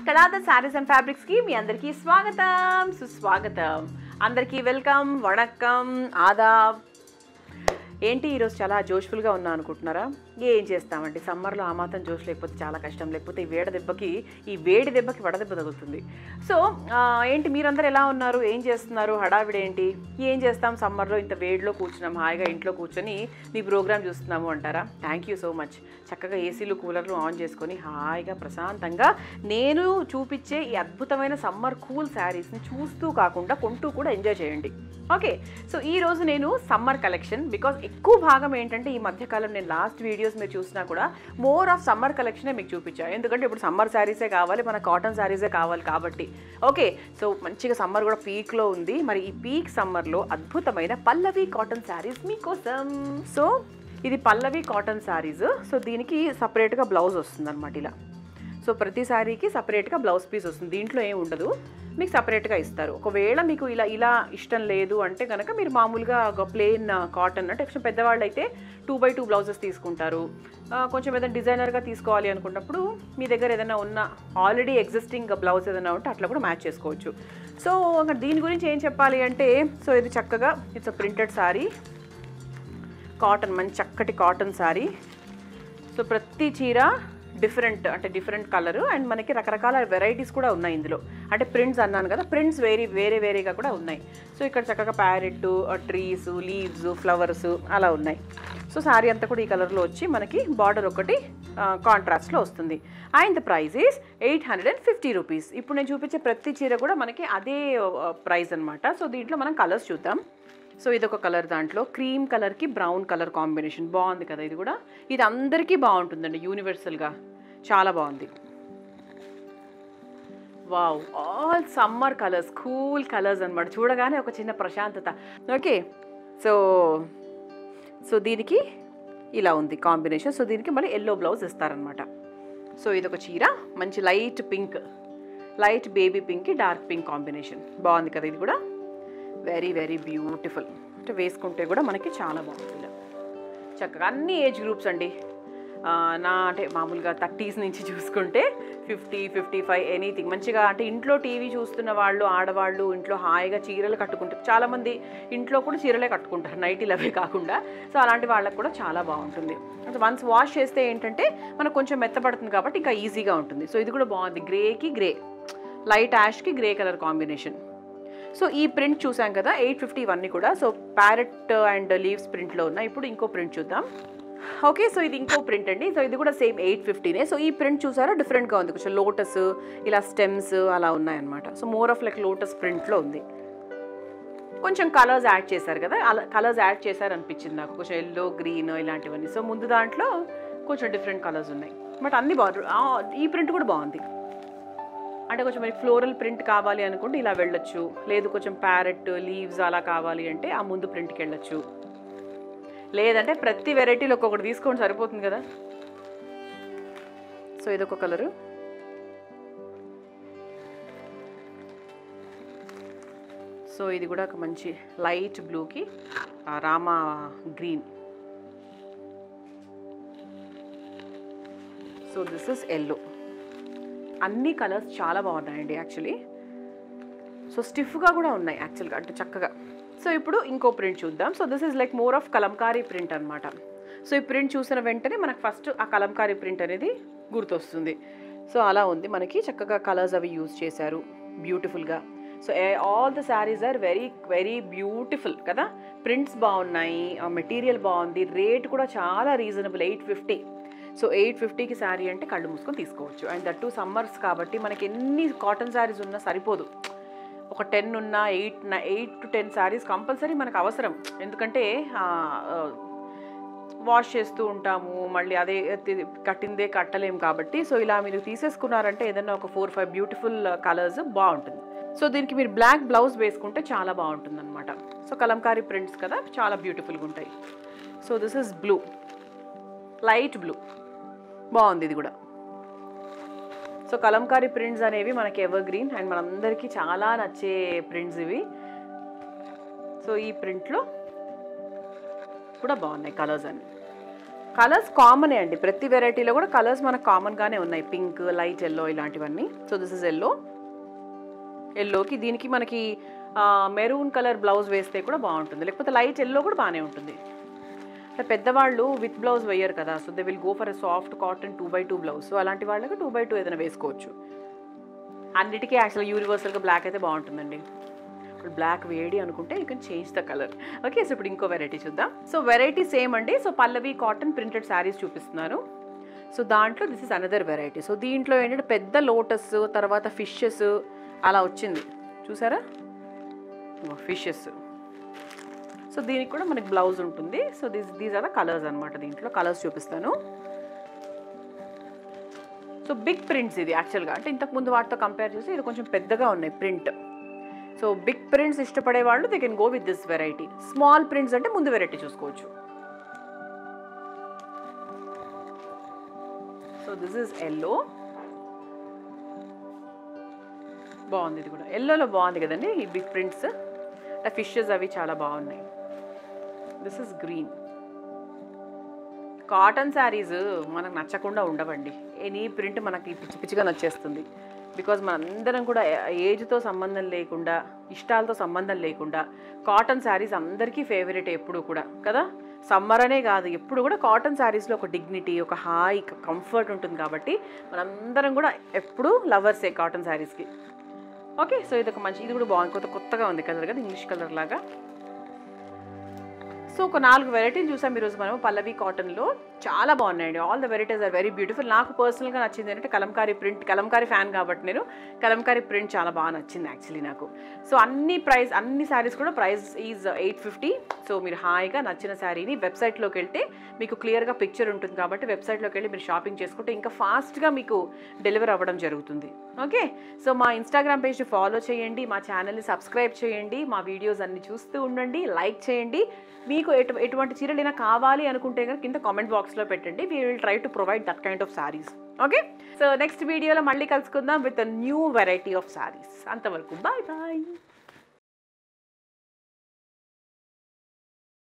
కళాద saris and ఫ్యాబ్రిక్స్కి మీ అందరికీ స్వాగతం సుస్వాగతం అందరికీ వెల్కమ్ వణక్కం ఆదాబ్ ఏంటి ఈరోజు చాలా జోష్ఫుల్గా ఉన్నా అనుకుంటున్నారా ఏం చేస్తామండి సమ్మర్లో ఆ మాత్రం జోష్ లేకపోతే చాలా కష్టం లేకపోతే ఈ వేడి దెబ్బకి ఈ వేడి దెబ్బకి వడదెబ్బ తగులుతుంది సో ఆ, ఏంటి మీరందరూ ఎలా ఉన్నారు ఏం చేస్తున్నారు హడావిడి ఏంటి ఏం చేస్తాం సమ్మర్లో ఇంత వేడిలో కూర్చున్నాం హాయిగా ఇంట్లో కూర్చొని మీ ప్రోగ్రామ్ చూస్తున్నాము అంటారా థ్యాంక్ యూ సో మచ్ చక్కగా ఏసీలు కూలర్లు ఆన్ చేసుకొని హాయిగా ప్రశాంతంగా నేను చూపించే ఈ అద్భుతమైన సమ్మర్ కూల్ శారీస్ని చూస్తూ కాకుండా కొంటూ కూడా ఎంజాయ్ చేయండి ఓకే సో ఈ రోజు నేను సమ్మర్ కలెక్షన్ బికాజ్ ఎక్కువ భాగం ఏంటంటే ఈ మధ్యకాలం నేను లాస్ట్ వీడియోస్ మీరు చూసినా కూడా మోర్ ఆఫ్ సమ్మర్ కలెక్షనే మీకు చూపించాను ఎందుకంటే ఇప్పుడు సమ్మర్ శారీసే కావాలి మన కాటన్ శారీసే కావాలి కాబట్టి ఓకే సో మంచిగా సమ్మర్ కూడా పీక్లో ఉంది మరి ఈ పీక్ సమ్మర్లో అద్భుతమైన పల్లవి కాటన్ శారీస్ మీకోసం సో ఇది పల్లవి కాటన్ శారీస్ సో దీనికి సపరేట్గా బ్లౌజ్ వస్తుంది అనమాట ఇలా సో ప్రతి శారీకి సపరేట్గా బ్లౌజ్ పీస్ వస్తుంది దీంట్లో ఏం ఉండదు మీకు సపరేట్గా ఇస్తారు ఒకవేళ మీకు ఇలా ఇలా ఇష్టం లేదు అంటే కనుక మీరు మామూలుగా ఒక ప్లెయిన్ కాటన్ అంటే కొంచెం పెద్దవాళ్ళు అయితే టూ బై టూ బ్లౌజెస్ తీసుకుంటారు ఆ, కొంచెం ఏదైనా డిజైనర్గా తీసుకోవాలి అనుకున్నప్పుడు మీ దగ్గర ఏదైనా ఉన్న ఆల్రెడీ ఎగ్జిస్టింగ్ బ్లౌజ్ ఏదైనా ఉంటే అట్లా కూడా మ్యాచ్ చేసుకోవచ్చు సో ఇంకా దీని గురించి ఏం చెప్పాలి అంటే సో ఇది చక్కగా it's a printed sari cotton మంచి చక్కటి కాటన్ శారీ సో ప్రతి చీర డిఫరెంట్ అంటే డిఫరెంట్ కలర్ అండ్ మనకి రకరకాల వెరైటీస్ కూడా ఉన్నాయి ఇందులో అంటే ప్రింట్స్ అన్నాను కదా ప్రింట్స్ వేరీ వేరే వేరేగా కూడా ఉన్నాయి సో ఇక్కడ చక్కగా ప్యారెట్ ట్రీస్ లీవ్స్ ఫ్లవర్స్ అలా ఉన్నాయి సో శారీ అంతా కూడా ఈ కలర్లో వచ్చి మనకి బార్డర్ ఒకటి కాంట్రాస్ట్లో వస్తుంది and the price is eight hundred and fifty rupees ఇప్పుడు నేను చూపించే ప్రతి చీర కూడా మనకి అదే ప్రైస్ అనమాట సో దీంట్లో మనం కలర్స్ చూద్దాం సో ఇది ఒక కలర్ దాంట్లో క్రీమ్ కలర్కి బ్రౌన్ కలర్ కాంబినేషన్ బాగుంది కదా ఇది కూడా ఇది అందరికీ బాగుంటుందండి యూనివర్సల్గా చాలా బాగుంది wow all summer colours cool colours అన్నమాట చూడగానే ఒక చిన్న ప్రశాంతత ఓకే సో సో దీనికి ఇలా ఉంది కాంబినేషన్ సో దీనికి మళ్ళీ ఎల్లో బ్లౌజ్ ఇస్తారనమాట సో ఇది ఒక చీర మంచి లైట్ పింక్ లైట్ బేబీ పింక్కి డార్క్ పింక్ కాంబినేషన్ బాగుంది కదా ఇది కూడా వెరీ వెరీ బ్యూటిఫుల్ అంటే వేసుకుంటే కూడా మనకి చాలా బాగుంటుంది చక్కగా అన్ని ఏజ్ గ్రూప్స్ అండి ఆ, నా అంటే మామూలుగా థర్టీస్ నుంచి చూసుకుంటే ఫిఫ్టీ ఫిఫ్టీ ఫైవ్ ఎనీథింగ్ మంచిగా అంటే ఇంట్లో టీవీ చూస్తున్న వాళ్ళు ఆడవాళ్ళు ఇంట్లో హాయిగా చీరలు కట్టుకుంటారు చాలామంది ఇంట్లో కూడా చీరలే కట్టుకుంటారు నైటీలు అవే కాకుండా సో అలాంటి వాళ్ళకి కూడా చాలా బాగుంటుంది అంటే వన్స్ వాష్ చేస్తే ఏంటంటే మనకు కొంచెం మెత్తపడుతుంది కాబట్టి ఇంకా ఈజీగా ఉంటుంది సో ఇది కూడా బాగుంది గ్రేకి గ్రే లైట్ యాష్కి గ్రే కలర్ కాంబినేషన్ సో ఈ ప్రింట్ చూసాం కదా ఎయిట్ ఫిఫ్టీ ఇవన్నీ కూడా సో ప్యారెట్ అండ్ లీవ్స్ ప్రింట్లో ఉన్నాయి ఇప్పుడు ఇంకో ప్రింట్ చూద్దాం ఓకే సో ఇది ఇంకో ప్రింట్ అండి సో ఇది కూడా సేమ్ ఎయిట్ ఫిఫ్టీనే సో ఈ ప్రింట్ చూసారా డిఫరెంట్గా ఉంది కొంచెం లోటస్ ఇలా స్టెమ్స్ అలా ఉన్నాయన్నమాట so more of like lotus ప్రింట్లో ఉంది కొంచెం కలర్స్ యాడ్ చేశారు కదా అలా కలర్స్ యాడ్ చేశారు అనిపించింది నాకు కొంచెం ఎల్లో గ్రీన్ ఇలాంటివన్నీ సో ముందు దాంట్లో కొంచెం డిఫరెంట్ కలర్స్ ఉన్నాయి బట్ అన్ని బాగుంది ఆ, ఈ ప్రింట్ కూడా బాగుంది అంటే కొంచెం మరి ఫ్లోరల్ ప్రింట్ కావాలి అనుకుంటే ఇలా వెళ్ళొచ్చు లేదు కొంచెం ప్యారెట్ లీవ్స్ అలా కావాలి అంటే ఆ ముందు ప్రింట్కి వెళ్ళొచ్చు లేదంటే ప్రతి వెరైటీలో ఒక్కొక్కటి తీసుకోండి సరిపోతుంది కదా సో ఇదొక కలరు సో ఇది కూడా ఒక మంచి లైట్ బ్లూకి Rama green so this is yellow అన్ని కలర్స్ చాలా బాగున్నాయండి యాక్చువల్లీ సో స్టిఫ్గా కూడా ఉన్నాయి యాక్చువల్గా అంటే చక్కగా సో ఇప్పుడు ఇంకో ప్రింట్ చూద్దాం so this is like more of Kalamkari print అనమాట సో ఈ ప్రింట్ చూసిన వెంటనే మనకు ఫస్ట్ ఆ కలంకారీ ప్రింట్ అనేది గుర్తొస్తుంది సో అలా ఉంది మనకి చక్కగా కలర్స్ అవి యూజ్ చేశారు బ్యూటిఫుల్గా so all the saris are very very beautiful కదా ప్రింట్స్ బాగున్నాయి మెటీరియల్ బాగుంది రేట్ కూడా చాలా reasonable eight fifty so eight ఫిఫ్టీకి శారీ అంటే కళ్ళు మూసుకొని తీసుకోవచ్చు అండ్ దట్ టూ సమ్మర్స్ కాబట్టి మనకి ఎన్ని కాటన్ శారీస్ ఉన్నా సరిపోదు ఒక టెన్ ఉన్న eight eight to ten saris compulsory మనకు అవసరం ఎందుకంటే వాష్ చేస్తూ ఉంటాము మళ్ళీ అదే తి- కట్టిందే కట్టలేం కాబట్టి సో ఇలా మీరు తీసేసుకున్నారంటే ఏదైనా ఒక ఫోర్ ఫైవ్ బ్యూటిఫుల్ కలర్స్ బాగుంటుంది సో దీనికి మీరు బ్లాక్ బ్లౌజ్ వేసుకుంటే చాలా బాగుంటుంది అనమాట సో కలంకారీ ప్రింట్స్ కదా చాలా బ్యూటిఫుల్గా ఉంటాయి so this is blue light blue బాగుంది ఇది కూడా సో కలంకారీ ప్రింట్స్ అనేవి మనకి ఎవర్ గ్రీన్ అండ్ మనందరికీ చాలా నచ్చే ప్రింట్స్ ఇవి సో ఈ ప్రింట్లో కూడా బాగున్నాయి కలర్స్ అన్ని కలర్స్ కామనే అండి ప్రతి వెరైటీలో కూడా కలర్స్ మనకు కామన్గానే ఉన్నాయి పింక్ లైట్ ఎల్లో ఇలాంటివన్నీ సో దిస్ ఇస్ ఎల్లో ఎల్లోకి దీనికి మనకి మెరూన్ కలర్ బ్లౌజ్ వేస్తే కూడా బాగుంటుంది లేకపోతే లైట్ ఎల్లో కూడా బాగానే ఉంటుంది అంటే పెద్దవాళ్ళు విత్ బ్లౌజ్ వేయరు కదా so they will go for a soft cotton two by two blouse so అలాంటి వాళ్ళకి టూ బై టూ ఏదైనా వేసుకోవచ్చు అన్నిటికీ యాక్చువల్గా యూనివర్సల్గా బ్లాక్ అయితే బాగుంటుందండి ఇప్పుడు బ్లాక్ వేడి అనుకుంటే you can change the colour okay so ఇప్పుడు ఇంకో వెరైటీ చూద్దాం సో వెరైటీ సేమ్ అండి so Pallavi cotton printed saris చూపిస్తున్నాను సో దాంట్లో this is another variety so దీంట్లో ఏంటంటే పెద్ద లోటస్ తర్వాత ఫిషెస్ అలా వచ్చింది చూసారా ఫిషెస్ సో దీనికి కూడా మనకి బ్లౌజ్ ఉంటుంది so these these are the colours అనమాట దీంట్లో కలర్స్ చూపిస్తాను సో బిగ్ ప్రింట్స్ ఇది యాక్చువల్గా అంటే ఇంతకు ముందు వాటితో కంపేర్ చేస్తే ఇది కొంచెం పెద్దగా ఉన్నాయి ప్రింట్ సో బిగ్ ప్రింట్స్ ఇష్టపడే వాళ్ళు they can go with this variety small prints అంటే ముందు వెరైటీ చూసుకోవచ్చు సో దిస్ ఇస్ ఎల్లో బాగుంది ఇది కూడా ఎల్లోలో బాగుంది కదండి ఈ బిగ్ ప్రింట్స్ ఫిషెస్ అవి చాలా బాగున్నాయి this is green cotton saris మనకు నచ్చకుండా ఉండవండి ఎనీ ప్రింట్ మనకి పిచ్చి పిచ్చిగా నచ్చేస్తుంది బికాజ్ మనందరం కూడా ఏజ్తో సంబంధం లేకుండా ఇష్టాలతో సంబంధం లేకుండా కాటన్ శారీస్ అందరికీ ఫేవరెట్ ఎప్పుడు కూడా కదా సమ్మర్ అనే కాదు ఎప్పుడు కూడా కాటన్ శారీస్లో ఒక డిగ్నిటీ ఒక హాయ్ కంఫర్ట్ ఉంటుంది కాబట్టి మనందరం కూడా ఎప్పుడు లవర్సే కాటన్ శారీస్కి ఓకే సో ఇది ఒక మంచి ఇది కూడా బాగుంది కొత్త కొత్తగా ఉంది కలర్ కదా ఇంగ్లీష్ కలర్ లాగా సో ఒక నాలుగు వెరైటీలు చూసాం ఈరోజు మనం పల్లవి కాటన్లో చాలా బాగున్నాయండి all the varieties are very beautiful నాకు పర్సనల్గా నచ్చింది ఏంటంటే కలంకారీ ప్రింట్ కలంకారీ ఫ్యాన్ కాబట్టి నేను కలంకారీ ప్రింట్ చాలా బాగా నచ్చింది యాక్చువల్లీ నాకు సో అన్ని ప్రైస్ అన్ని శారీస్ కూడా price is eight fifty so మీరు హాయిగా నచ్చిన శారీని వెబ్సైట్లోకి వెళ్తే మీకు క్లియర్గా పిక్చర్ ఉంటుంది కాబట్టి వెబ్సైట్లోకి వెళ్ళి మీరు షాపింగ్ చేసుకుంటే ఇంకా ఫాస్ట్గా మీకు డెలివర్ అవ్వడం జరుగుతుంది ఓకే సో మా ఇన్స్టాగ్రామ్ పేజ్ ఫాలో చేయండి మా ఛానల్ని సబ్స్క్రైబ్ చేయండి మా వీడియోస్ అన్ని చూస్తూ ఉండండి లైక్ చేయండి మీకు ఎటు ఎటువంటి చీరలైనా కావాలి అనుకుంటే కనుక కింద కామెంట్ బాక్స్లో పెట్టండి we will try to provide that kind of saris okay so next వీడియోలో మళ్ళీ కలుసుకుందాం with new variety of saris అంతవరకు బాయ్ బాయ్